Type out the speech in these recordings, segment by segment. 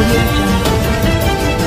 audio jungle.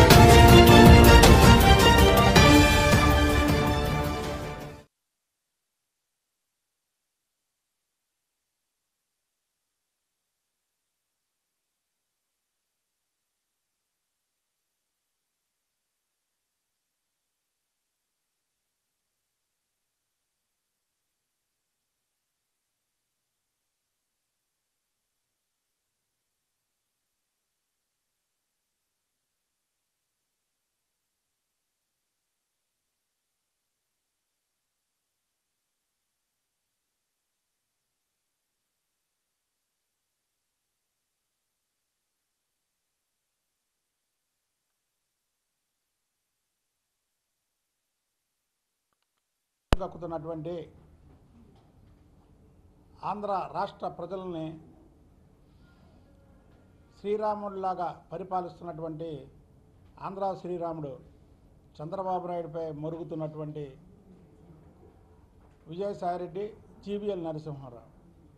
దక్కుతున్నటువంటి Andhra రాష్ట్ర ప్రజల్ని శ్రీరాముడిలాగా పరిపాలిస్తున్నటువంటి ఆంధ్ర శ్రీరాముడు చంద్రబాబు నాయుడుపై మరుగుతున్నటువంటి విజయసాయిరెడ్డి జీవీఎల్ నరసింహారావు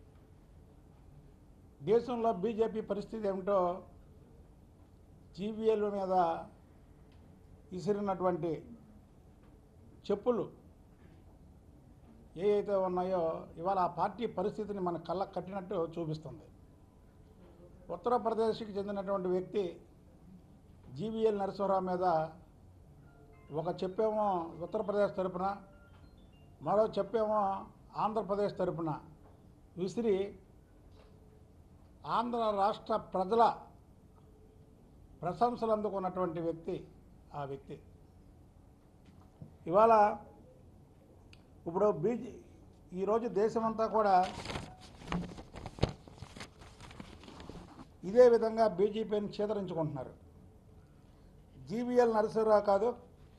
దేశంలో బీజేపీ పరిస్థితి ఏమిటో జీవీఎల్ మీద విసిరినటువంటి చెప్పులు ఏ అయితే ఉన్నాయో ఇవాళ ఆ పార్టీ పరిస్థితిని మన కళ్ళకు కట్టినట్టు చూపిస్తుంది ఉత్తరప్రదేశ్కి చెందినటువంటి వ్యక్తి జీవీఎల్ నరసింహరావు మీద ఒక చెప్పేమో ఉత్తరప్రదేశ్ తరపున మరో చెప్పేమో ఆంధ్రప్రదేశ్ తరపున విసిరి ఆంధ్ర రాష్ట్ర ప్రజల ప్రశంసలు అందుకున్నటువంటి వ్యక్తి ఆ వ్యక్తి ఇవాళ ఇప్పుడు బీజే ఈరోజు దేశమంతా కూడా ఇదే విధంగా బీజేపీని చేదరించుకుంటున్నారు జీవీఎల్ నరసింహరావు కాదు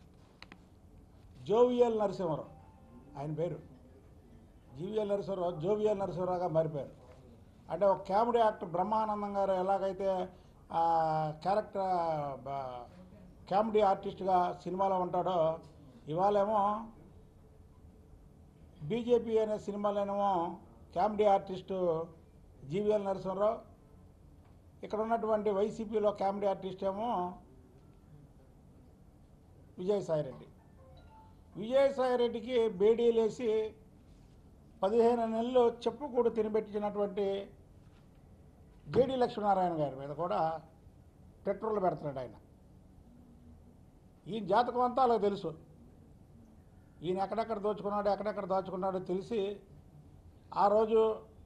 జోవిఎల్ నరసింహరావు ఆయన పేరు జీవీఎల్ నరసింహరావు జోవిఎల్ నరసింహరావుగా మారిపోయారు అంటే ఒక కామెడీ యాక్టర్ బ్రహ్మానందం గారు ఎలాగైతే ఆ, క్యారెక్టర్ బ- కామెడీ ఆర్టిస్ట్గా సినిమాలో ఉంటాడో ఇవాళేమో బీజేపీ అనే సినిమాలోనేమో కామెడీ ఆర్టిస్టు జీవీఎల్ నరసింహరావు ఇక్కడ ఉన్నటువంటి వైసీపీలో కామెడీ ఆర్టిస్ట్ ఏమో విజయసాయిరెడ్డి విజయసాయిరెడ్డికి బేడీలేసి పదిహేను నెలలు చెప్పుకూడు తినిపెట్టించినటువంటి జేడి లక్ష్మీనారాయణ గారి మీద కూడా పెట్రోల్ పెడుతున్నాడు ఆయన ఈ జాతకం అంతా అలా తెలుసు ఈయన ఎక్కడెక్కడ దోచుకున్నాడో ఎక్కడెక్కడ దాచుకున్నాడో తెలిసి ఆ రోజు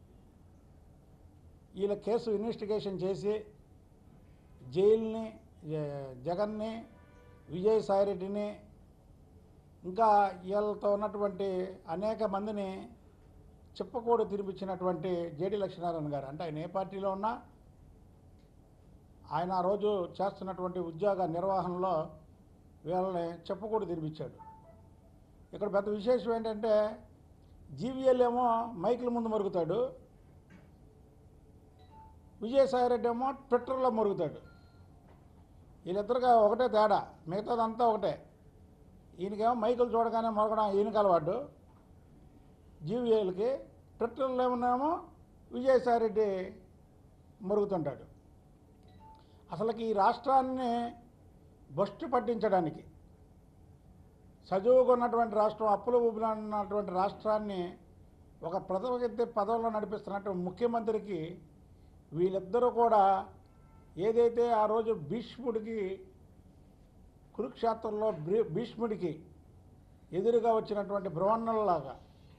వీళ్ళ కేసు ఇన్వెస్టిగేషన్ చేసి జైల్ని జ- జగన్ని విజయసాయిరెడ్డిని ఇంకా వీళ్ళతో ఉన్నటువంటి అనేక మందిని చెప్పకూడదు తినిపించినటువంటి జేడి లక్ష్మీనారాయణ గారు అంటే ఆయన ఏ పార్టీలో ఉన్నా ఆయన ఆ రోజు చేస్తున్నటువంటి ఉద్యోగ నిర్వహణలో వీళ్ళని చెప్పకూడదు తినిపించాడు ఇక్కడ పెద్ద విశేషం ఏంటంటే జీవీఎల్ ఏమో మైకుల ముందు మరుగుతాడు విజయసాయిరెడ్డి ఏమో ట్విట్టర్లో మరుగుతాడు వీళ్ళిద్దరుగా ఒకటే తేడా మిగతాదంతా ఒకటే ఈయనకేమో మైకులు చూడగానే మొరగడం ఈయనకి అలవాటు జీవీఎల్కి ట్విట్టర్లో ఏమన్నామో విజయసాయిరెడ్డి మరుగుతుంటాడు అసలుకి ఈ రాష్ట్రాన్ని బొస్టు పట్టించడానికి సజీవుగా ఉన్నటువంటి రాష్ట్రం అప్పుల ఊపిన ఉన్నటువంటి రాష్ట్రాన్ని ఒక ప్రథమ పదవిలో నడిపిస్తున్నట్టు ముఖ్యమంత్రికి వీళ్ళిద్దరూ కూడా ఏదైతే ఆ రోజు భీష్ముడికి కురుక్షేత్రంలో భీ- భీష్ముడికి ఎదురుగా వచ్చినటువంటి బ్రహ్మణులలాగా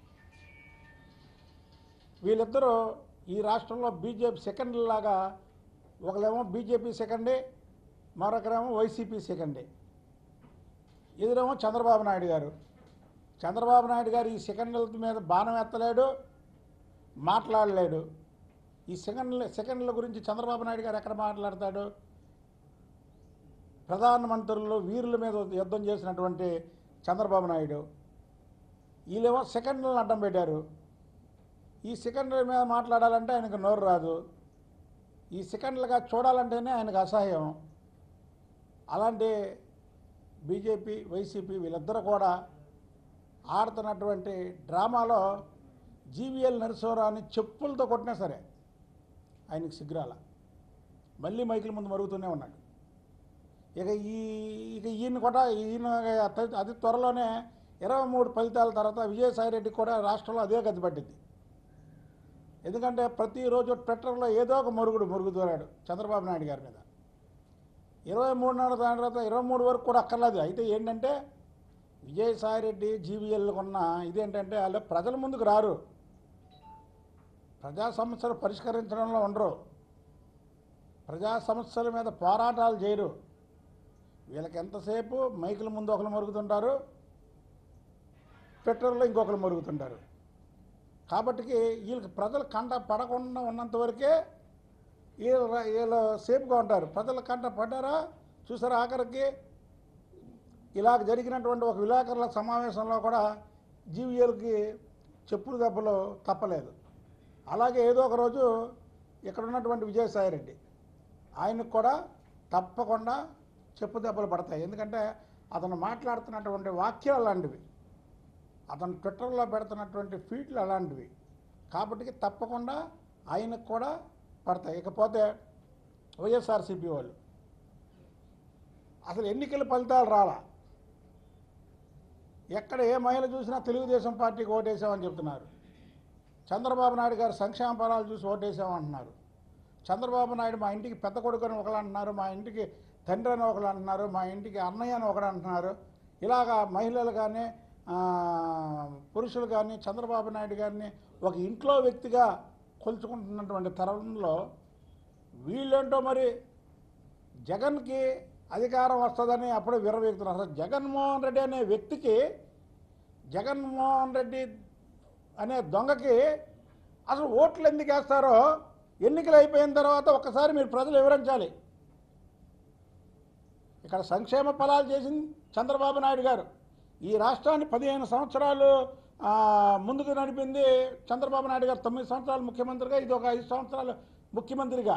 వీళ్ళిద్దరూ ఈ రాష్ట్రంలో బీజేపీ సెకండ్ లాగా ఒకరేమో బీజేపీ సెకండే మరొకరేమో వైసీపీ సెకండే ఎదురేమో చంద్రబాబు నాయుడు గారు చంద్రబాబు నాయుడు గారు ఈ సెకండ్ల మీద బాణం ఎత్తలేడు మాట్లాడలేడు ఈ సెకండ్ల సెకండ్ల గురించి చంద్రబాబు నాయుడు గారు ఎక్కడ మాట్లాడతాడు ప్రధానమంత్రులు వీరుల మీద యుద్ధం చేసినటువంటి చంద్రబాబు నాయుడు వీళ్ళేమో సెకండ్లను అడ్డం పెట్టారు ఈ సెకండ్ల మీద మాట్లాడాలంటే ఆయనకు నోరు రాదు ఈ సెకండ్లుగా చూడాలంటేనే ఆయనకు అసహ్యం అలాంటి బీజేపీ వైసీపీ వీళ్ళిద్దరూ కూడా ఆడుతున్నటువంటి డ్రామాలో జీవీఎల్ నరసింహరావుని చెప్పులతో కొట్టినా సరే ఆయనకు సిగ్గురాల మళ్ళీ మైకుల ముందు మరుగుతూనే ఉన్నాడు ఇక ఈ ఇక ఈయన కూడా ఈయన అతి- అతి త్వరలోనే ఇరవై మూడు ఫలితాల తర్వాత విజయసాయిరెడ్డి కూడా రాష్ట్రంలో అదే గతి పట్టింది ఎందుకంటే ప్రతిరోజు ట్విట్టర్లో ఏదో ఒక మరుగుడు మురుగుతున్నాడు చంద్రబాబు నాయుడు గారి మీద ఇరవై మూడు నాడు దాని తర్వాత ఇరవై మూడు వరకు కూడా అక్కర్లేదు అయితే ఏంటంటే విజయసాయిరెడ్డి జీవీఎల్కి ఉన్న ఇదేంటంటే వాళ్ళు ప్రజల ముందుకు రారు ప్రజా సమస్యలు పరిష్కరించడంలో ఉండరు ప్రజా సమస్యల మీద పోరాటాలు చేయరు వీళ్ళకి ఎంతసేపు మైకుల ముందు ఒకరు మరుగుతుంటారు ట్విట్టర్లో ఇంకొకరు మరుగుతుంటారు కాబట్టి వీళ్ళకి ప్రజలు కంట పడకుండా ఉన్నంత వరకే వీళ్ళు ర- వీళ్ళు సేఫ్గా ఉంటారు ప్రజల కంట పడ్డారా చూసారా ఆఖరికి ఇలాగ జరిగినటువంటి ఒక విలేకరుల సమావేశంలో కూడా జీవీఎల్కి చెప్పులు దెబ్బలు తప్పలేదు అలాగే ఏదో ఒక రోజు ఇక్కడ ఉన్నటువంటి విజయసాయిరెడ్డి ఆయనకు కూడా తప్పకుండా చెప్పు దెబ్బలు పడతాయి ఎందుకంటే అతను మాట్లాడుతున్నటువంటి వాక్యాలు అలాంటివి అతను ట్విట్టర్లో పెడుతున్నటువంటి ఫీట్లు అలాంటివి కాబట్టి తప్పకుండా ఆయనకు కూడా పడతాయి ఇకపోతే వైఎస్ఆర్సీపీ వాళ్ళు అసలు ఎన్నికల ఫలితాలు రాలా ఎక్కడ ఏ మహిళ చూసినా తెలుగుదేశం పార్టీకి ఓటేసామని చెప్తున్నారు చంద్రబాబు నాయుడు గారు సంక్షేమ ఫలాలు చూసి ఓటేసామంటున్నారు చంద్రబాబు నాయుడు మా ఇంటికి పెద్ద కొడుకు అని ఒకరు అంటున్నారు మా ఇంటికి తండ్రి అని ఒకరు అంటున్నారు మా ఇంటికి అన్నయ్య అని ఒకడు అంటున్నారు ఇలాగా మహిళలు కానీ ఆ, పురుషులు కానీ చంద్రబాబు నాయుడు గారిని ఒక ఇంట్లో వ్యక్తిగా కొలుచుకుంటున్నటువంటి తరుణంలో వీళ్ళేంటో మరి జగన్కి అధికారం వస్తుందని అప్పుడే విరవేగుతున్నారు అసలు జగన్మోహన్ రెడ్డి అనే వ్యక్తికి జగన్మోహన్ రెడ్డి అనే దొంగకి అసలు ఓట్లు ఎందుకు వేస్తారో ఎన్నికలు అయిపోయిన తర్వాత ఒక్కసారి మీరు ప్రజలు వివరించాలి ఇక్కడ సంక్షేమ ఫలాలు చేసింది చంద్రబాబు నాయుడు గారు ఈ రాష్ట్రాన్ని పదిహేను సంవత్సరాలు ఆ, ముందుకు నడిపింది చంద్రబాబు నాయుడు గారు తొమ్మిది సంవత్సరాలు ముఖ్యమంత్రిగా ఇది ఒక ఐదు సంవత్సరాలు ముఖ్యమంత్రిగా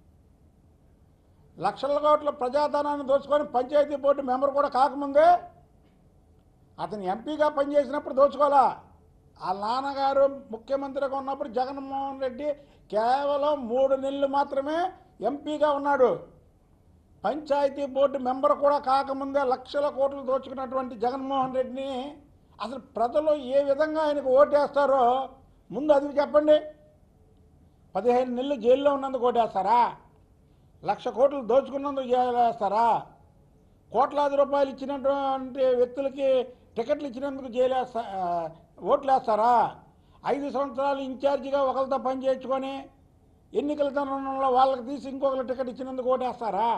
లక్షల కోట్ల ప్రజాధనాన్ని దోచుకొని పంచాయతీ బోర్డు మెంబర్ కూడా కాకముందే అతను ఎంపీగా పనిచేసినప్పుడు దోచుకోవాలా ఆ నాన్నగారు ముఖ్యమంత్రిగా ఉన్నప్పుడు జగన్మోహన్ రెడ్డి కేవలం మూడు నెలలు మాత్రమే ఎంపీగా ఉన్నాడు పంచాయతీ బోర్డు మెంబర్ కూడా కాకముందే లక్షల కోట్లు దోచుకున్నటువంటి జగన్మోహన్ రెడ్డిని అసలు ప్రజలు ఏ విధంగా ఆయనకు ఓటేస్తారో ముందు అది చెప్పండి పదిహేను నెలలు జైల్లో ఉన్నందుకు ఓటేస్తారా లక్ష కోట్లు దోచుకున్నందుకు జైలేస్తారా కోట్లాది రూపాయలు ఇచ్చినటువంటి వ్యక్తులకి టికెట్లు ఇచ్చినందుకు జైలేస్తా ఆ, ఓట్లు వేస్తారా ఐదు సంవత్సరాలు ఇన్ఛార్జిగా ఒకరితో పని చేయించుకొని ఎన్నికల తరుణంలో వాళ్ళకి తీసి ఇంకొకరు టికెట్ ఇచ్చినందుకు ఓటేస్తారా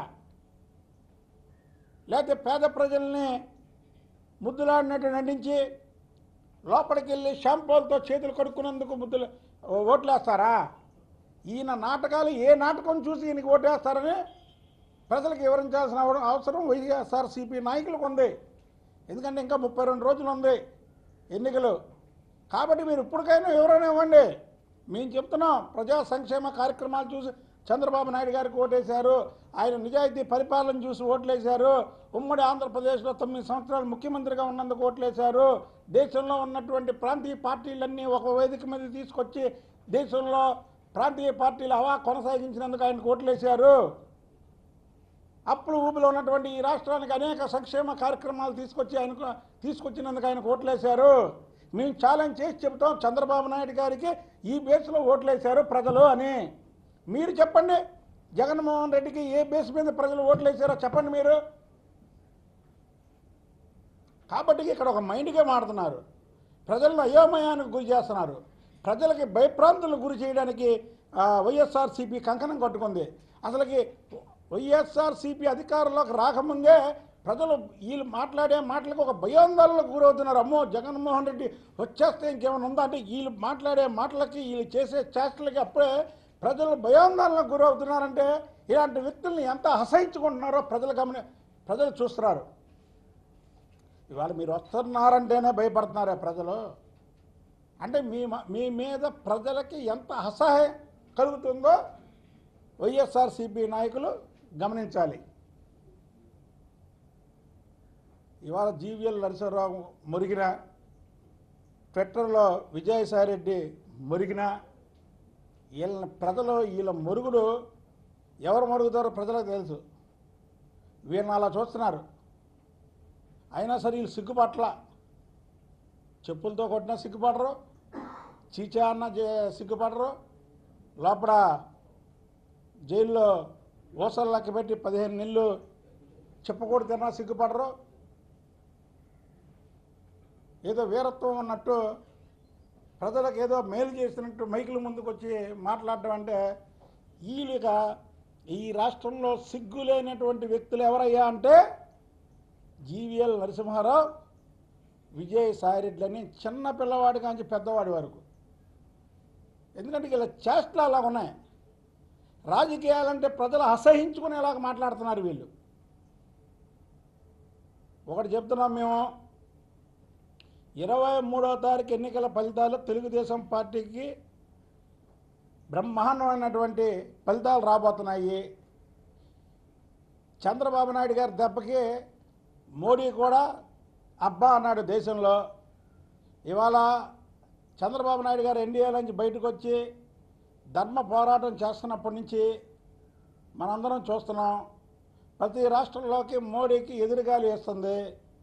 లేకపోతే పేద ప్రజల్ని ముద్దులాడినట్టు నటించి లోపలికి వెళ్ళి షాంపూలతో చేతులు కడుక్కున్నందుకు ముద్దులు ఓట్లేస్తారా ఈయన నాటకాలు ఏ నాటకం చూసి ఈయనకి ఓటేస్తారని ప్రజలకు వివరించాల్సిన అవ- అవసరం వైఎస్ఆర్సీపీ నాయకులకు ఉంది ఎందుకంటే ఇంకా ముప్పై రెండు రోజులు ఉంది ఎన్నికలు కాబట్టి మీరు ఇప్పటికైనా వివరణ ఇవ్వండి మేము చెప్తున్నాం ప్రజా సంక్షేమ కార్యక్రమాలు చూసి చంద్రబాబు నాయుడు గారికి ఓటేశారు ఆయన నిజాయితీ పరిపాలన చూసి ఓట్లేశారు ఉమ్మడి ఆంధ్రప్రదేశ్లో తొమ్మిది సంవత్సరాలు ముఖ్యమంత్రిగా ఉన్నందుకు ఓట్లేశారు దేశంలో ఉన్నటువంటి ప్రాంతీయ పార్టీలన్నీ ఒక వేదిక మీద తీసుకొచ్చి దేశంలో ప్రాంతీయ పార్టీల హవా కొనసాగించినందుకు ఆయనకు ఓట్లేశారు అప్పుడు ఊపిలో ఉన్నటువంటి ఈ రాష్ట్రానికి అనేక సంక్షేమ కార్యక్రమాలు తీసుకొచ్చి ఆయనకు తీసుకొచ్చినందుకు ఆయనకు ఓట్లేశారు మేము ఛాలెంజ్ చేసి చెబుతాం చంద్రబాబు నాయుడు గారికి ఈ బేస్లో ఓట్లేశారు ప్రజలు అని మీరు చెప్పండి జగన్మోహన్ రెడ్డికి ఏ బేస్ మీద ప్రజలు ఓట్లేశారో చెప్పండి మీరు కాబట్టి ఇక్కడ ఒక మైండ్ గేమ్ ఆడుతున్నారు ప్రజలను అయోమయానికి గురి చేస్తున్నారు ప్రజలకి భయప్రాంతులకు గురి చేయడానికి ఆ, వైఎస్ఆర్సీపీ కంకణం కట్టుకుంది అసలుకి వైఎస్ఆర్సీపీ అధికారంలోకి రాకముందే ప్రజలు వీళ్ళు మాట్లాడే మాటలకు ఒక భయాందోళనకు గురవుతున్నారు అమ్మో జగన్మోహన్ రెడ్డి వచ్చేస్తే ఇంకేమైనా ఉందా అంటే వీళ్ళు మాట్లాడే మాటలకి వీళ్ళు చేసే చేష్టలకి అప్పుడే ప్రజలు భయాందోళనకు గురవుతున్నారంటే ఇలాంటి వ్యక్తుల్ని ఎంత అసహించుకుంటున్నారో ప్రజలు గమని ప్రజలు చూస్తున్నారు ఇవాళ మీరు వస్తున్నారంటేనే భయపడుతున్నారే ప్రజలు అంటే మీ మ- మీ మీద ప్రజలకి ఎంత అసహాయం కలుగుతుందో వైఎస్ఆర్సీపీ నాయకులు గమనించాలి ఇవాళ జీవీఎల్ నరసింహరావు మురిగిన ట్విట్టర్లో విజయసాయిరెడ్డి మురిగిన వీళ్ళని ప్రజలు వీళ్ళ మురుగుడు ఎవరు మరుగుతారో ప్రజలకు తెలుసు వీరిని అలా చూస్తున్నారు అయినా సరే వీళ్ళు సిగ్గుపట్ల చెప్పులతో కొట్టినా సిగ్గుపడరు చీచా అన్న జే- సిగ్గుపడరు లోపల జైల్లో ఊసలు లెక్క పెట్టి పదిహేను నెలలు చెప్పకూడదు తిన్నా సిగ్గుపడరు ఏదో వీరత్వం ఉన్నట్టు ప్రజలకు ఏదో మేలు చేసినట్టు మైకుల ముందుకు వచ్చి మాట్లాడడం అంటే వీళ్ళుగా ఈ రాష్ట్రంలో సిగ్గు లేనటువంటి వ్యక్తులు ఎవరయ్యా అంటే జీవీఎల్ నరసింహారావు విజయ్ సాయిరెడ్లని చిన్న పిల్లవాడి కాంచి పెద్దవాడి వరకు ఎందుకంటే ఇలా చేష్టలు అలా ఉన్నాయి రాజకీయాలంటే ప్రజలు అసహించుకునేలాగా మాట్లాడుతున్నారు వీళ్ళు ఒకటి చెప్తున్నాం మేము ఇరవై మూడవ తారీఖు ఎన్నికల ఫలితాలు తెలుగుదేశం పార్టీకి బ్రహ్మాండమైనటువంటి ఫలితాలు రాబోతున్నాయి చంద్రబాబు నాయుడు గారి దెబ్బకి మోడీ కూడా అబ్బా అన్నాడు దేశంలో ఇవాళ చంద్రబాబు నాయుడు గారు ఎన్డీఏ నుంచి బయటకు వచ్చి ధర్మ పోరాటం చేస్తున్నప్పటి నుంచి మనందరం చూస్తున్నాం ప్రతి రాష్ట్రంలోకి మోడీకి ఎదురుగాలి వేస్తుంది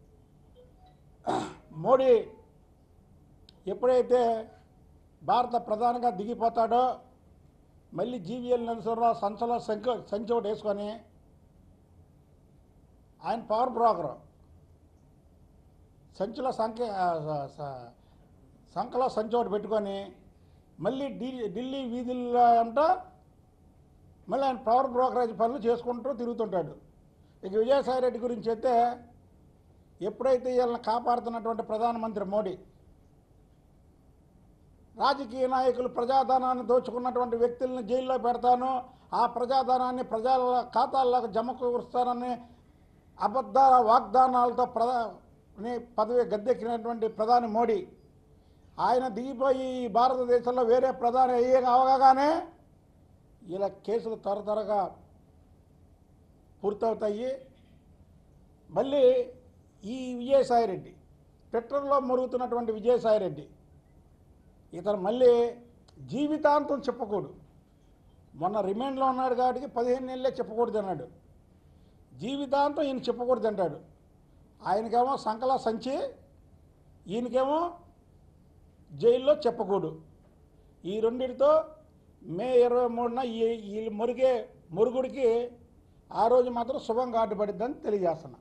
మోడీ ఎప్పుడైతే భారత ప్రధానిగా దిగిపోతాడో మళ్ళీ జీవీఎల్ నరసింహరావు సంచలో సంఖ్య సంచి ఒకటి వేసుకొని ఆయన పవర్ బ్రోకరు సంచిలో సంఖ్య ఆ, స- స- సంఖలో సంచి ఒకటి పెట్టుకొని మళ్ళీ ఢిల్లీ ఢిల్లీ వీధుల్లో అంట మళ్ళీ ఆయన పవర్ బ్రోకరేజ్ పనులు చేసుకుంటూ తిరుగుతుంటాడు ఇక విజయసాయి రెడ్డి గురించి అయితే ఎప్పుడైతే వీళ్ళని కాపాడుతున్నటువంటి ప్రధానమంత్రి మోడీ రాజకీయ నాయకులు ప్రజాధనాన్ని దోచుకున్నటువంటి వ్యక్తుల్ని జైల్లో పెడతాను ఆ ప్రజాధనాన్ని ప్రజల ఖాతాల్లోకి జమ కూరుస్తానని అబద్ధాల వాగ్దానాలతో ప్రధా ని పదవి గద్దెక్కినటువంటి ప్రధాని మోడీ ఆయన దిగిపోయి ఈ భారతదేశంలో వేరే ప్రధాని అయ్యే అవగానే ఇలా కేసులు త్వర త్వరగా పూర్తవుతాయి మళ్ళీ ఈ విజయసాయిరెడ్డి ట్విట్టర్లో మురుగుతున్నటువంటి విజయసాయిరెడ్డి ఇతను మళ్ళీ జీవితాంతం చెప్పకూడదు మొన్న రిమాండ్లో ఉన్నాడు కాబట్టి పదిహేను నెలలే చెప్పకూడదు అన్నాడు జీవితాంతం ఈయన చెప్పకూడదు అంటాడు ఆయనకేమో సంకల సంచి ఈయనకేమో జైల్లో చెప్పకూడదు ఈ రెండిటితో మే ఇరవై మూడున ఈ ఈ మురిగే మురుగుడికి ఆ రోజు మాత్రం శుభం కాటుపడిద్దని తెలియజేస్తున్నా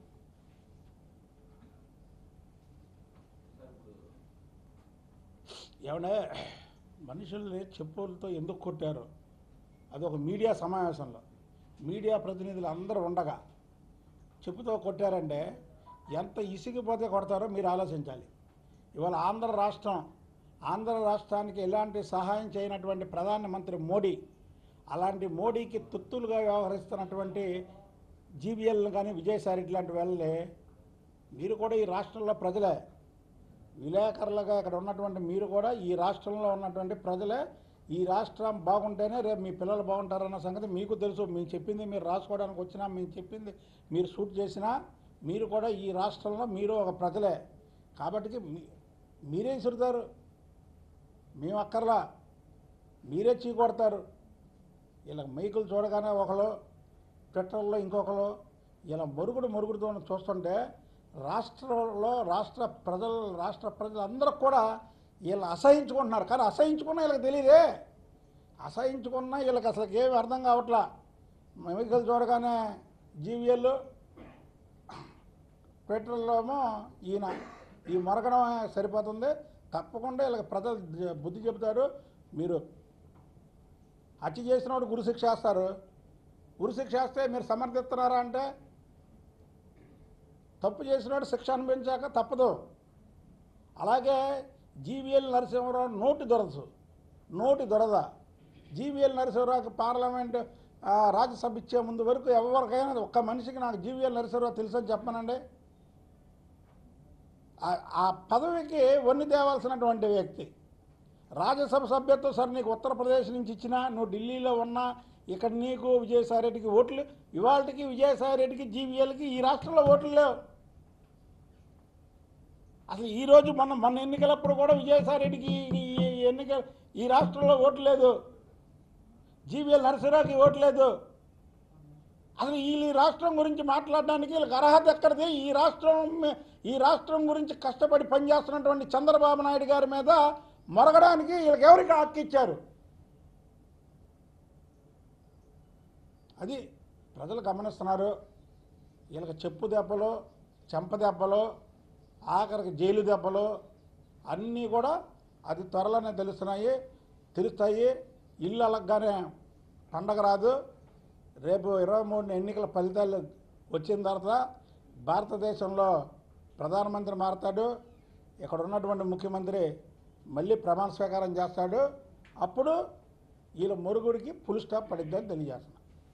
ఏమన్నా మనుషుల్ని చెప్పులతో ఎందుకు కొట్టారు అది ఒక మీడియా సమావేశంలో మీడియా ప్రతినిధులు అందరూ ఉండగా చెప్పుతో కొట్టారంటే ఎంత ఇసిగిపోతే కొడతారో మీరు ఆలోచించాలి ఇవాళ ఆంధ్ర రాష్ట్రం ఆంధ్ర రాష్ట్రానికి ఎలాంటి సహాయం చేయనటువంటి ప్రధానమంత్రి మోడీ అలాంటి మోడీకి తుత్తులుగా వ్యవహరిస్తున్నటువంటి జీబీఎల్ కానీ విజయసాయి రెడ్డి లాంటి వాళ్ళే మీరు కూడా ఈ రాష్ట్రంలో ప్రజలే విలేకరులుగా ఇక్కడ ఉన్నటువంటి మీరు కూడా ఈ రాష్ట్రంలో ఉన్నటువంటి ప్రజలే ఈ రాష్ట్రం బాగుంటేనే రేపు మీ పిల్లలు బాగుంటారన్న సంగతి మీకు తెలుసు మేము చెప్పింది మీరు రాసుకోవడానికి వచ్చినా మేము చెప్పింది మీరు షూట్ చేసినా మీరు కూడా ఈ రాష్ట్రంలో మీరు ఒక ప్రజలే కాబట్టి మీ- మీరే ఇసురుతారు మేము అక్కర్లా మీరే చీకొడతారు ఇలా మైకులు చూడగానే ఒకరు ట్విట్టర్లో ఇంకొకరు ఇలా మరుగుడు మరుగుడుతో చూస్తుంటే రాష్ట్రంలో రాష్ట్ర ప్రజలు రాష్ట్ర ప్రజలందరూ కూడా వీళ్ళు అసహించుకుంటున్నారు కానీ అసహించుకున్నా వీళ్ళకి తెలియదే అసహించుకున్నా వీళ్ళకి అసలు ఏమి అర్థం కావట్లా మైకులు చూడగానే జీవీఎల్ ట్విట్టర్లో ఏమో ఈయన ఈ మొరగడం సరిపోతుంది తప్పకుండా వీళ్ళకి ప్రజలు జ- బుద్ధి చెబుతారు మీరు హత్య చేసినోడు గురుశిక్ష వేస్తారు గురుశిక్ష వేస్తే మీరు సమర్థిస్తున్నారా అంటే తప్పు చేసినోడు శిక్ష అనుభవించాక తప్పదు అలాగే జీవీఎల్ నరసింహరావు నోటి దొరదు నోటి దొరద జీవీఎల్ నరసింహరావుకి పార్లమెంట్ ఆ, రాజ్యసభ ఇచ్చే ముందు వరకు ఎవరికైనా ఒక్క మనిషికి నాకు జీవీఎల్ నరసింహరావు తెలుసని చెప్పనండి ఆ- ఆ పదవికి వన్ని తేవాల్సినటువంటి వ్యక్తి రాజ్యసభ సభ్యత్వం సరే నీకు ఉత్తరప్రదేశ్ నుంచి ఇచ్చినా నువ్వు ఢిల్లీలో ఉన్నా ఇక్కడ నీకు విజయసాయిరెడ్డికి ఓట్లు ఇవాళకి విజయసాయిరెడ్డికి జీవీఎల్కి ఈ రాష్ట్రంలో ఓట్లు లేవు అసలు ఈ రోజు మొన్న మొన్న ఎన్నికలప్పుడు కూడా విజయసాయిరెడ్డికి ఈ ఈ ఎన్నిక ఈ రాష్ట్రంలో ఓటు లేదు జీవీఎల్ నరసింహరావుకి ఓటు లేదు అసలు ఈ రాష్ట్రం గురించి మాట్లాడడానికి వీళ్ళకి అర్హత ఎక్కడిది ఈ రాష్ట్రం మీ- ఈ రాష్ట్రం గురించి కష్టపడి పనిచేస్తున్నటువంటి చంద్రబాబు నాయుడు గారి మీద మొరగడానికి వీళ్ళకి ఎవరికి హక్కు ఇచ్చారు అది ప్రజలు గమనిస్తున్నారు వీళ్ళకి చెప్పు దెబ్బలు చెంప దెబ్బలు ఆఖరికి జైలు దెబ్బలు అన్నీ కూడా అది త్వరలోనే తెలుస్తున్నాయి తెలుస్తాయి ఇల్లు అలగ్గానే పండగ రాదు రేపు ఇరవై మూడున ఎన్నికల ఫలితాలు వచ్చిన తర్వాత భారతదేశంలో ప్రధానమంత్రి మారతాడు ఇక్కడ ఉన్నటువంటి ముఖ్యమంత్రి మళ్ళీ ప్రమాణ స్వీకారం చేస్తాడు అప్పుడు వీళ్ళ మురుగుడికి ఫుల్ స్టాప్ పడిద్దని తెలియజేస్తున్నా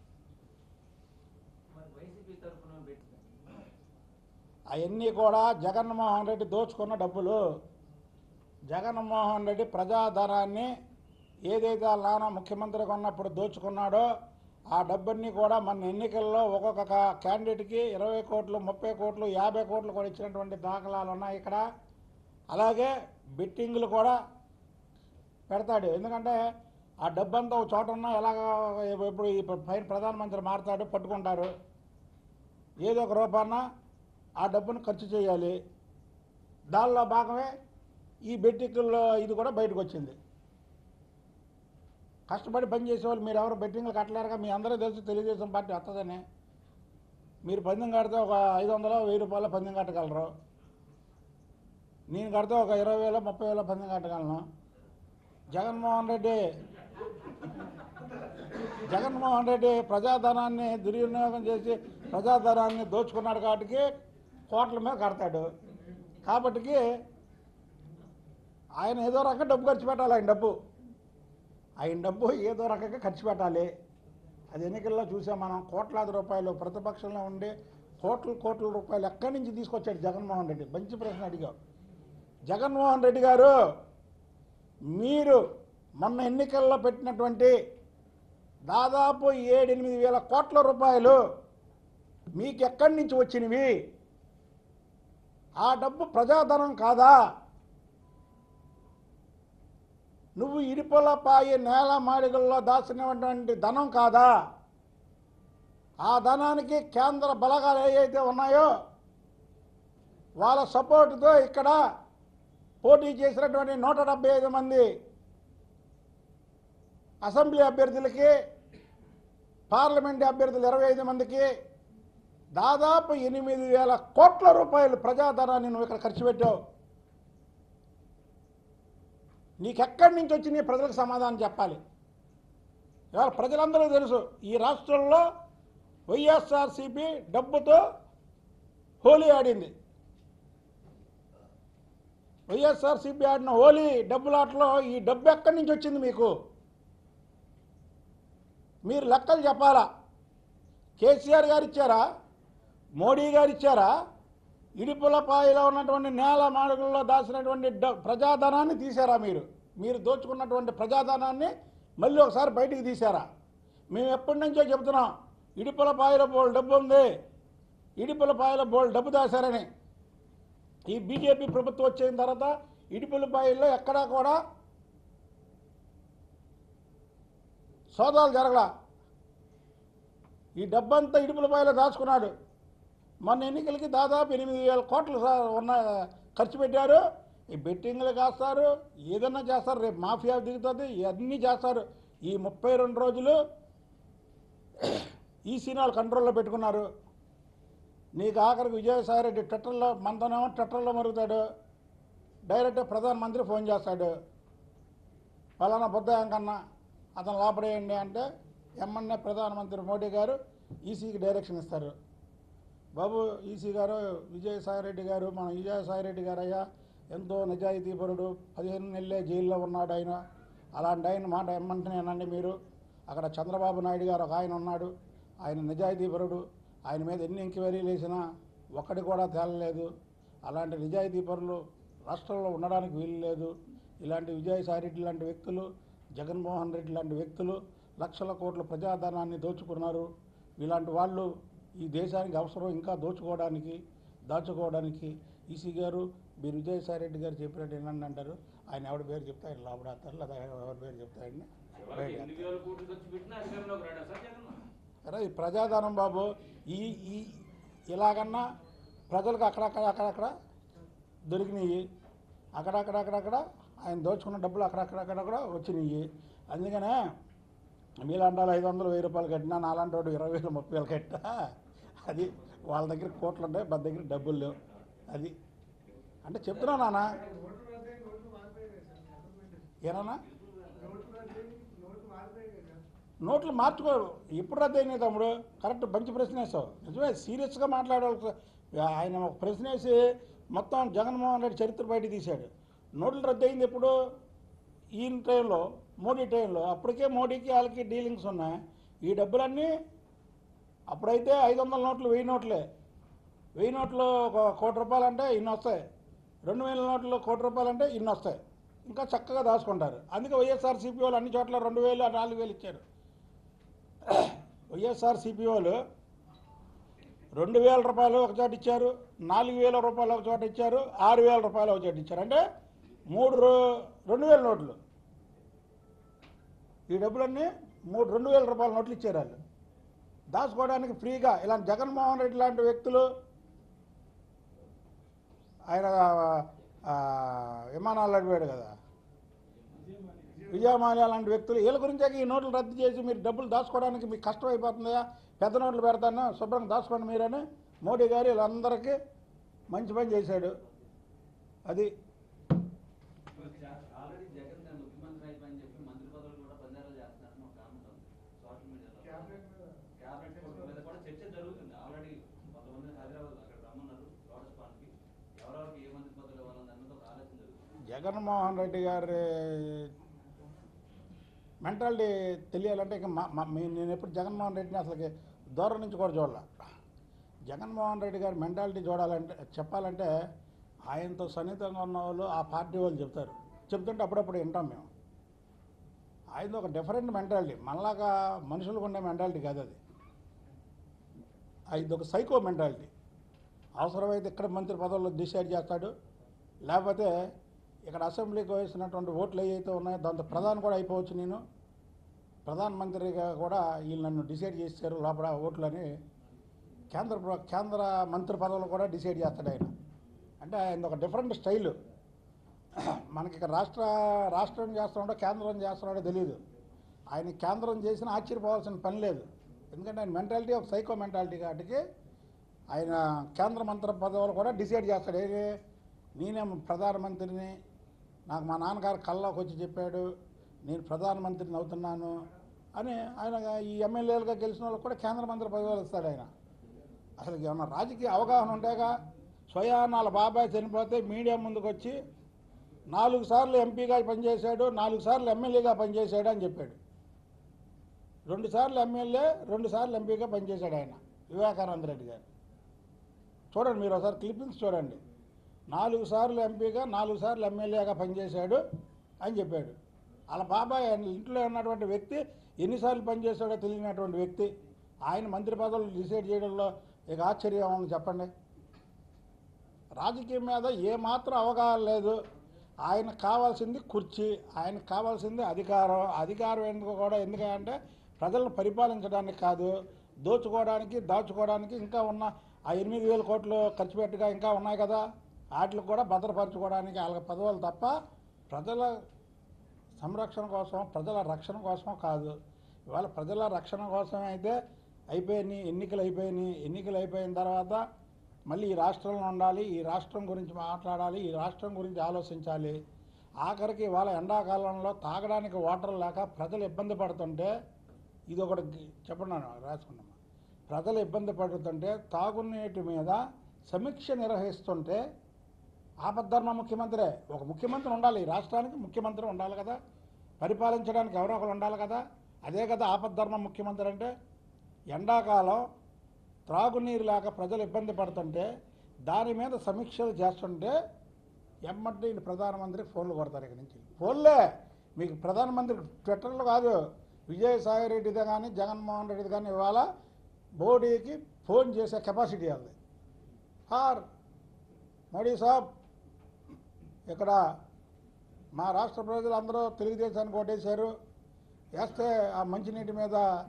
మరి వైసీపీ తరఫున పెట్టి అవన్నీ కూడా జగన్మోహన్ రెడ్డి దోచుకున్న డబ్బులు జగన్మోహన్ రెడ్డి ప్రజాధనాన్ని ఏదైతే వాళ్ళ నాన్న ముఖ్యమంత్రిగా ఉన్నప్పుడు దోచుకున్నాడో ఆ డబ్బన్నీ కూడా మన ఎన్నికల్లో ఒక్కొక్క కా- క్యాండిడేట్కి ఇరవై కోట్లు ముప్పై కోట్లు యాభై కోట్లు కూడా ఇచ్చినటువంటి దాఖలాలు ఉన్నాయి ఇక్కడ అలాగే బెట్టింగ్లు కూడా పెడతాడు ఎందుకంటే ఆ డబ్బంతా ఒక చోట ఉన్నా ఎలాగ ఇప్పుడు ఈ పైన ప్రధానమంత్రి మారుతాడు పట్టుకుంటారు ఏదో ఒక రూపాన ఆ డబ్బును ఖర్చు చేయాలి దానిలో భాగమే ఈ బెట్టింగుల్లో ఇది కూడా బయటకు వచ్చింది కష్టపడి పని చేసేవాళ్ళు మీరు ఎవరు బెట్టింగ్లు కట్టలేరుగా మీ అందరూ తెలుసు తెలుగుదేశం పార్టీ వస్తుందని మీరు పందెం కడితే ఒక ఐదు వందలు వెయ్యి రూపాయల పందెం కట్టగలరు నేను కడితే ఒక ఇరవై వేల ముప్పై వేల పందెం కట్టగలను జగన్మోహన్ రెడ్డి జగన్మోహన్ రెడ్డి ప్రజాధనాన్ని దుర్వినియోగం చేసి ప్రజాధనాన్ని దోచుకున్నాడు కాబట్టి కోట్ల మీద కడతాడు కాబట్టికి ఆయన ఏదో రకంగా డబ్బు ఖర్చు పెట్టాలి ఆయన డబ్బు ఆయన డబ్బు ఏదో రకంగా ఖర్చు పెట్టాలి అది ఎన్నికల్లో చూసాం మనం కోట్లాది రూపాయలు ప్రతిపక్షంలో ఉండి కోట్ల కోట్ల రూపాయలు ఎక్కడి నుంచి తీసుకొచ్చాడు జగన్మోహన్ రెడ్డి మంచి ప్రశ్న అడిగావు జగన్మోహన్ రెడ్డి గారు మీరు మొన్న ఎన్నికల్లో పెట్టినటువంటి దాదాపు ఏడెనిమిది వేల కోట్ల రూపాయలు మీకు ఎక్కడి నుంచి వచ్చినవి ఆ డబ్బు ప్రజాధనం కాదా నువ్వు ఇరుపలపాయి నేల మాడిగల్లో దాచినటువంటి ధనం కాదా ఆ ధనానికి కేంద్ర బలగాలు ఏవైతే ఉన్నాయో వాళ్ళ సపోర్టుతో ఇక్కడ పోటీ చేసినటువంటి నూట డెబ్బై ఐదు మంది అసెంబ్లీ అభ్యర్థులకి పార్లమెంట్ అభ్యర్థులు ఇరవై ఐదు మందికి దాదాపు ఎనిమిది వేల కోట్ల రూపాయలు ప్రజాధనాన్ని నువ్వు ఇక్కడ ఖర్చు పెట్టావు నీకెక్కడి నుంచి వచ్చి నీ ప్రజలకు సమాధానం చెప్పాలి ఇవాళ ప్రజలందరూ తెలుసు ఈ రాష్ట్రంలో వైఎస్ఆర్సీపీ డబ్బుతో హోలీ ఆడింది వైఎస్ఆర్సీపీ ఆడిన హోలీ డబ్బులాటలో ఈ డబ్బు ఎక్కడి నుంచి వచ్చింది మీకు మీరు లెక్కలు చెప్పాలా కేసీఆర్ గారు ఇచ్చారా మోడీ గారు ఇచ్చారా ఇడుపులపాయలో ఉన్నటువంటి నేల మాడుగుల్లో దాచినటువంటి డ- ప్రజాధనాన్ని తీశారా మీరు మీరు దోచుకున్నటువంటి ప్రజాధనాన్ని మళ్ళీ ఒకసారి బయటికి తీశారా మేము ఎప్పటి నుంచో చెబుతున్నాం ఇడుపులపాయలో బోల్ డబ్బు ఉంది ఇడుపులపాయలో బోల్ డబ్బు దాశారని ఈ బీజేపీ ప్రభుత్వం వచ్చిన తర్వాత ఇడుపులపాయల్లో ఎక్కడా కూడా సోదాలు జరగల ఈ డబ్బంతా ఇడుపులపాయలో దాచుకున్నాడు మొన్న ఎన్నికలకి దాదాపు ఎనిమిది వేల కోట్లు సా- ఉన్న ఖర్చు పెట్టారు ఈ బెట్టింగ్లు కాస్తారు ఏదన్నా చేస్తారు రేపు మాఫియా దిగుతుంది ఇవన్నీ చేస్తారు ఈ ముప్పై రెండు రోజులు ఈ సినిమాలు కంట్రోల్లో పెట్టుకున్నారు నీకు ఆఖరికి విజయసాయి రెడ్డి ట్విట్టర్లో మనతోనేమో ట్విట్టర్లో మరుగుతాడు డైరెక్ట్ ప్రధానమంత్రి ఫోన్ చేస్తాడు ఫలానా బుద్ధయం కన్నా అతను లోపడేయండి అంటే ఎమ్మెన్యే ప్రధానమంత్రి మోడీ గారు ఈసీకి డైరెక్షన్ ఇస్తారు బాబు ఈసీ గారు విజయసాయిరెడ్డి గారు మన విజయసాయిరెడ్డి గారు అయ్యా ఎంతో నిజాయితీపరుడు పదిహేను నెలలే జైల్లో ఉన్నాడు ఆయన అలాంటి ఆయన మాట ఎమ్మంటేనండి మీరు అక్కడ చంద్రబాబు నాయుడు గారు ఒక ఆయన ఉన్నాడు ఆయన నిజాయితీపరుడు ఆయన మీద ఎన్ని ఎంక్వైరీలు వేసినా ఒక్కటి కూడా తేలలేదు అలాంటి నిజాయితీపరులు రాష్ట్రంలో ఉండడానికి వీలు లేదు ఇలాంటి విజయసాయిరెడ్డి లాంటి వ్యక్తులు జగన్మోహన్ రెడ్డి లాంటి వ్యక్తులు లక్షల కోట్ల ప్రజాధనాన్ని దోచుకున్నారు ఇలాంటి వాళ్ళు ఈ దేశానికి అవసరం ఇంకా దోచుకోవడానికి దాచుకోవడానికి ఈసీ గారు మీరు విజయసాయి రెడ్డి గారు చెప్పినట్టు ఏంటంటే అంటారు ఆయన ఎవరి పేరు చెప్తే ఆయన లోపడేస్తారు లేదా ఎవరి పేరు చెప్తే ఆయన్ని ఎవరికి బయట ఎన్ని వేల కోట్లు ఖర్చు పెట్టినా అధికారంలోకి రాడా సార్ జగన్ అరే ఈ ప్రజాధనం బాబు ఈ ఈ ఇలాగన్నా ప్రజలకు అక్కడక్కడ అక్కడక్కడ దొరికినాయి అక్కడక్కడక్కడక్కడ ఆయన దోచుకున్న డబ్బులు అక్కడక్కడక్కడక్కడ వచ్చినాయి అందుకనే మీలాంటి వాళ్ళు ఐదు వందలు వెయ్యి రూపాయలు కట్టినా నాలాంటి వాడు ఇరవై వేలు ముప్పై వేలు కట్టినా అది వాళ్ళ దగ్గర కోట్లు ఉంటాయి మన దగ్గర డబ్బులు లేవు అది అంటే చెప్తున్నా నాన్న ఏనా నోట్లు మార్చుకోరు ఎప్పుడు రద్దు అయినాయి తమ్ముడు కరెక్ట్ మంచి ప్రశ్న వేసావు నిజమే సీరియస్గా మాట్లాడాలి ఆయన ఒక ప్రశ్న వేసి మొత్తం జగన్మోహన్ రెడ్డి చరిత్ర బయట తీశాడు నోట్లు రద్దు అయింది ఎప్పుడు ఈయన టైంలో మోడీ టైంలో అప్పటికే మోడీకి వాళ్ళకి డీలింగ్స్ ఉన్నాయి ఈ డబ్బులన్నీ అప్పుడైతే ఐదు వందల నోట్లు వెయ్యి నోట్లే వెయ్యి నోట్లు ఒక కోటి రూపాయలు అంటే ఇన్ని వస్తాయి రెండు వేల నోట్లు కోటి రూపాయలు అంటే ఇన్ని వస్తాయి ఇంకా చక్కగా దాచుకుంటారు అందుకే వైఎస్ఆర్ సిపి వాళ్ళు అన్ని చోట్ల రెండు వేలు నాలుగు వేలు ఇచ్చారు వైఎస్ఆర్ సిపి వాళ్ళు రెండు వేల రూపాయలు ఒక చోట ఇచ్చారు నాలుగు వేల రూపాయలు ఒక చోట ఇచ్చారు ఆరు వేల రూపాయలు ఒక చోట ఇచ్చారు అంటే మూడు రో- రెండు వేల నోట్లు ఈ డబ్బులన్నీ మూడు రెండు వేల రూపాయల నోట్లు ఇచ్చారు వాళ్ళు దాచుకోవడానికి ఫ్రీగా ఇలాంటి జగన్మోహన్ రెడ్డి లాంటి వ్యక్తులు ఆయన ఆ, విమానాలు నడిపాడు కదా విజయమాల్య లాంటి వ్యక్తులు వీళ్ళ గురించే ఈ నోట్లు రద్దు చేసి మీరు డబ్బులు దాచుకోవడానికి మీకు కష్టం అయిపోతుందా పెద్ద నోట్లు పెడతాను శుభ్రంగా దాచుకోండి మీరని మోడీ గారు వీళ్ళందరికీ మంచి పని చేశాడు అది ఆల్రెడీ జగన్ గారు ముఖ్యమంత్రి అయిపోయి చెప్పి మంత్రి పదవులు కూడా పందాలు చేస్తున్నారని ఒక కామెంట్ ఉంది సోషల్ మీడియాలో క్యాబినెట్ మీద కూడా చర్చ జరుగుతుంది ఆల్రెడీ కొంతమంది హైదరాబాద్ అక్కడ రమ్మన్నారు లోటస్ పాండ్కి ఎవరెవరికి ఏ మంత్రి పదవులు ఇవ్వాలని దాని మీద ఒక ఆలోచన జరుగుతుంది జగన్మోహన్ రెడ్డి గారి మెంటాలిటీ తెలియాలంటే ఇక మా మా- మీ- నేను ఎప్పుడు జగన్మోహన్ రెడ్డిని అసలుకి దూరం నుంచి కూడా చూడాల జగన్మోహన్ రెడ్డి గారి మెంటాలిటీ చూడాలంటే చెప్పాలంటే ఆయనతో సన్నిహితంగా ఉన్న వాళ్ళు ఆ పార్టీ వాళ్ళు చెప్తారు చెప్తుంటే అప్పుడప్పుడు వింటాం మేము ఆయనది ఒక డిఫరెంట్ మెంటాలిటీ మనలాగా మనుషులకు ఉండే మెంటాలిటీ కాదు అది ఇది ఒక సైకో మెంటాలిటీ అవసరమైతే ఇక్కడ మంత్రి పదవుల్లో డిసైడ్ చేస్తాడు లేకపోతే ఇక్కడ అసెంబ్లీకి వేసినటువంటి ఓట్లు ఏవైతే ఉన్నాయో దాంతో ప్రధాని కూడా అయిపోవచ్చు నేను ప్రధానమంత్రిగా కూడా వీళ్ళు నన్ను డిసైడ్ చేశారు లోపల ఓట్లని కేంద్ర ప్ర- కేంద్ర మంత్రి పదవులు కూడా డిసైడ్ చేస్తాడు ఆయన అంటే ఆయన ఒక డిఫరెంట్ స్టైలు మనకి ఇక్కడ రాష్ట్ర రాష్ట్రం చేస్తున్నాడో కేంద్రం చేస్తున్నాడో తెలియదు ఆయన కేంద్రం చేసిన ఆశ్చర్యపోవాల్సిన పని లేదు ఎందుకంటే ఆయన మెంటాలిటీ ఒక సైకో మెంటాలిటీ కాబట్టి ఆయన కేంద్ర మంత్రి పదవులు కూడా డిసైడ్ చేస్తాడు ఏది నేనే ప్రధానమంత్రిని నాకు మా నాన్నగారు కల్లోకి వచ్చి చెప్పాడు నేను ప్రధానమంత్రిని అవుతున్నాను అని ఆయన ఈ ఎమ్మెల్యేలుగా గెలిచిన వాళ్ళకి కూడా కేంద్ర మంత్రి పదవులు ఇస్తాడు ఆయన అసలు ఏమన్నా రాజకీయ అవగాహన ఉంటేగా స్వయానాల బాబాయ్ చనిపోతే మీడియా ముందుకు వచ్చి నాలుగు సార్లు ఎంపీగా పనిచేశాడు నాలుగు సార్లు ఎమ్మెల్యేగా పనిచేశాడు అని చెప్పాడు రెండు సార్లు ఎమ్మెల్యే రెండు సార్లు ఎంపీగా పనిచేశాడు ఆయన వివేకానంద రెడ్డి గారు చూడండి మీరు ఒకసారి క్లిప్పింగ్స్ చూడండి నాలుగు సార్లు ఎంపీగా నాలుగు సార్లు ఎమ్మెల్యేగా పనిచేశాడు అని చెప్పాడు వాళ్ళ బాబాయ్ ఆయన ఇంట్లో ఉన్నటువంటి వ్యక్తి ఎన్నిసార్లు పనిచేశాడో తెలియనటువంటి వ్యక్తి ఆయన మంత్రి పదవులు డిసైడ్ చేయడంలో ఇక ఆశ్చర్యం ఉంది చెప్పండి రాజకీయం మీద ఏమాత్రం అవగాహన లేదు ఆయనకు కావాల్సింది కుర్చీ ఆయనకు కావాల్సింది అధికారం అధికారం ఎందుకు కూడా ఎందుకంటే ప్రజలను పరిపాలించడానికి కాదు దోచుకోవడానికి దాచుకోవడానికి ఇంకా ఉన్న ఆ ఎనిమిది వేల కోట్లు ఖర్చు పెట్టగా ఇంకా ఉన్నాయి కదా వాటికి కూడా భద్రపరచుకోవడానికి వాళ్ళకి పదవులు తప్ప ప్రజల సంరక్షణ కోసం ప్రజల రక్షణ కోసం కాదు ఇవాళ ప్రజల రక్షణ కోసమే అయితే అయిపోయినాయి ఎన్నికలు అయిపోయినాయి ఎన్నికలు అయిపోయిన తర్వాత మళ్ళీ ఈ రాష్ట్రంలో ఉండాలి ఈ రాష్ట్రం గురించి మాట్లాడాలి ఈ రాష్ట్రం గురించి ఆలోచించాలి ఆఖరికి ఇవాళ ఎండాకాలంలో తాగడానికి వాటర్ లేక ప్రజలు ఇబ్బంది పడుతుంటే ఇది ఒకటి చెప్పండి రాసుకున్నామా ప్రజలు ఇబ్బంది పడుతుంటే తాగునీటి మీద సమీక్ష నిర్వహిస్తుంటే ఆపద్ధర్మ ముఖ్యమంత్రే ఒక ముఖ్యమంత్రి ఉండాలి ఈ రాష్ట్రానికి ముఖ్యమంత్రి ఉండాలి కదా పరిపాలించడానికి ఎవరో ఒకరు ఉండాలి కదా అదే కదా ఆపద్ధర్మ ముఖ్యమంత్రి అంటే ఎండాకాలం త్రాగునీరు లేక ప్రజలు ఇబ్బంది పడుతుంటే దాని మీద సమీక్షలు చేస్తుంటే ఎమ్మటి ప్రధానమంత్రికి ఫోన్లు కొడతారు ఇక్కడి నుంచి ఫోన్లే మీకు ప్రధానమంత్రి ట్విట్టర్లో కాదు విజయసాయి రెడ్డిది కానీ జగన్మోహన్ రెడ్డిది కానీ ఇవాళ మోడీకి ఫోన్ చేసే కెపాసిటీ అది సార్ మోడీ సాబ్ ఇక్కడ మా రాష్ట్ర ప్రజలందరూ తెలుగుదేశానికి ఓటేశారు వేస్తే ఆ మంచినీటి మీద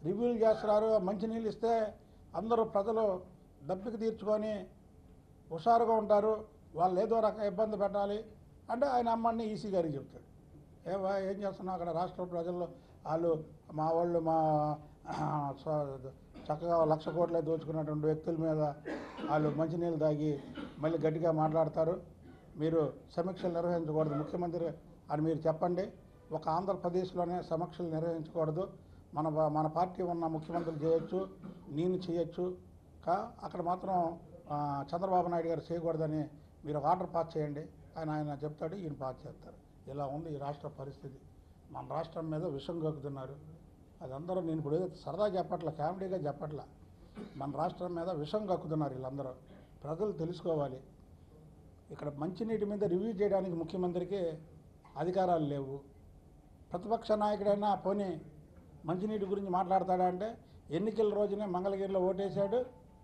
రివ్యూలు చేస్తున్నారు మంచినీళ్ళు ఇస్తే అందరూ ప్రజలు దప్పికి తీర్చుకొని హుషారుగా ఉంటారు వాళ్ళు ఏదో రకం ఇబ్బంది పెట్టాలి అంటే ఆయన అమ్మని ఈసీ గారికి చెప్తాడు ఏ వా- ఏం చేస్తున్నావు అక్కడ రాష్ట్ర ప్రజల్లో వాళ్ళు మా వాళ్ళు మా స్వ- చక్కగా లక్ష కోట్లే దోచుకున్నటువంటి వ్యక్తుల మీద వాళ్ళు మంచినీళ్ళు తాగి మళ్ళీ గట్టిగా మాట్లాడతారు మీరు సమీక్షలు నిర్వహించకూడదు ముఖ్యమంత్రి అని మీరు చెప్పండి ఒక ఆంధ్రప్రదేశ్లోనే సమీక్షలు నిర్వహించకూడదు మన పా- మన పార్టీ ఉన్న ముఖ్యమంత్రులు చేయొచ్చు నేను చేయొచ్చు కా అక్కడ మాత్రం ఆ, చంద్రబాబు నాయుడు గారు చేయకూడదని మీరు ఒక ఆర్డర్ పాస్ చేయండి ఆయన ఆయన చెప్తాడు ఈయన పాస్ చేస్తారు ఇలా ఉంది ఈ రాష్ట్ర పరిస్థితి మన రాష్ట్రం మీద విషం కక్కుతున్నారు అది అందరూ నేను ఇప్పుడు ఏదో సరదా చెప్పట్ల కామెడీగా చెప్పట్ల మన రాష్ట్రం మీద విషం కక్కుతున్నారు వీళ్ళందరూ ప్రజలు తెలుసుకోవాలి ఇక్కడ మంచినీటి మీద రివ్యూ చేయడానికి ముఖ్యమంత్రికి అధికారాలు లేవు ప్రతిపక్ష నాయకుడైనా పోనీ మంచినీటి గురించి మాట్లాడతాడా అంటే ఎన్నికల రోజునే మంగళగిరిలో ఓటేశాడు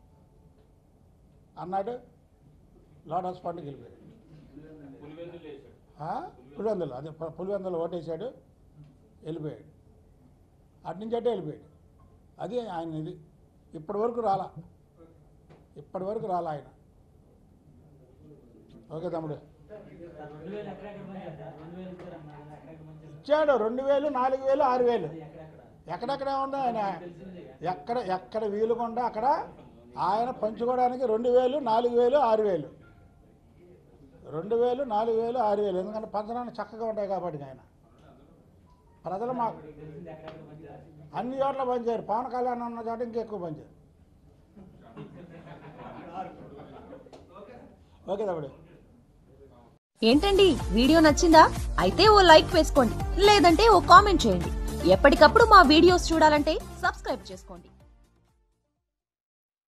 అన్నాడు లోటస్ పండుగ వెళ్ళిపోయాడు పులివెందులు వేసాడు ఆ? పులివెందులు అదే పు- పులివెందులు ఓటేశాడు వెళ్ళిపోయాడు అటు నుంచి అటే వెళ్ళిపోయాడు అది ఆయన ఇది ఇప్పటి వరకు రాలా ఇప్పటి వరకు రాలా ఆయన ఓకే తమ్ముడు రెండు వేలు ఎక్కడెక్కడ పనిచేస్తారు సార్ రెండు వేలు ఇచ్చారన్నారు కదా ఎక్కడెక్కడ పనిచేస్తారు ఇచ్చాడు రెండు వేలు నాలుగు వేలు ఆరు వేలు అది ఎక్కడెక్కడ ఎక్కడెక్కడ ఉంది ఆయన తెలిసింది ఎక్కడ ఎక్కడ వీలుకుండా అక్కడ ఆయన పంచుకోవడానికి రెండు వేలు నాలుగు వేలు ఆరు వేలు రెండు వేలు నాలుగు వేలు ఆరు వేలు ఎందుకంటే పంచడానికి చక్కగా ఉంటాయి కాబట్టి ఆయన ప్రజలు మాకు తెలిసింది ఎక్కడెక్కడ పనిచేస్తారు అన్ని చోట్ల పనిచేయరు పవన్ కళ్యాణ్ ఉన్న చోట ఇంకెక్కువ పనిచేయరు ఓకే తమ్ముడు ఏంటండి వీడియో నచ్చిందా అయితే ఓ లైక్ వేసుకోండి లేదంటే ఓ కామెంట్ చేయండి ఎప్పటికప్పుడు మా వీడియోస్ చూడాలంటే సబ్స్క్రైబ్ చేసుకోండి